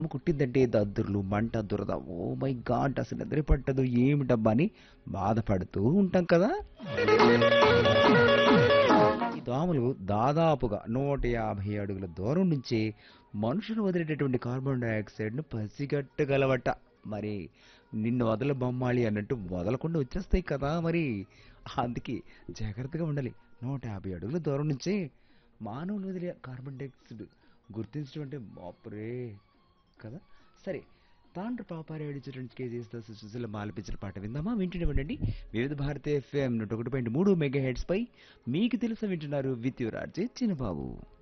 కుట్టిందంటే దద్దుర్లు మంట దురద ఓ మై గాడ్ అసలు నిద్ర పట్టదు ఏమిటబ్బా అని బాధపడుతూ ఉంటాం కదా ఈ దోమలు దాదాపుగా నూట యాభై అడుగుల దూరం నుంచి మనుషులు వదిలేటటువంటి కార్బన్ డైఆక్సైడ్ను పసిగట్టగలవట మరి నిన్ను వదల బొమ్మాలి అన్నట్టు వదలకుండా వచ్చేస్తాయి కదా మరి అందుకే జాగ్రత్తగా ఉండాలి నూట యాభై అడుగుల దూరం నుంచి మానవులు వదిలే కార్బన్ డైఆక్సైడ్ గుర్తించడం అంటే బాపురే కదా సరే తాండ్ర పాపారి అడిచేటువంటి కేజీస్తో సుశీల మాలపించిన పాట విందామా వింటూనే ఉండండి వివిధ భారతి ఎఫ్ఎం నూట ఒకటి పాయింట్ మూడు మెగా హెడ్స్ పై మీకు తెలుసా వింటున్నారు విత్ యువర్ ఆర్జే చిన్నబాబు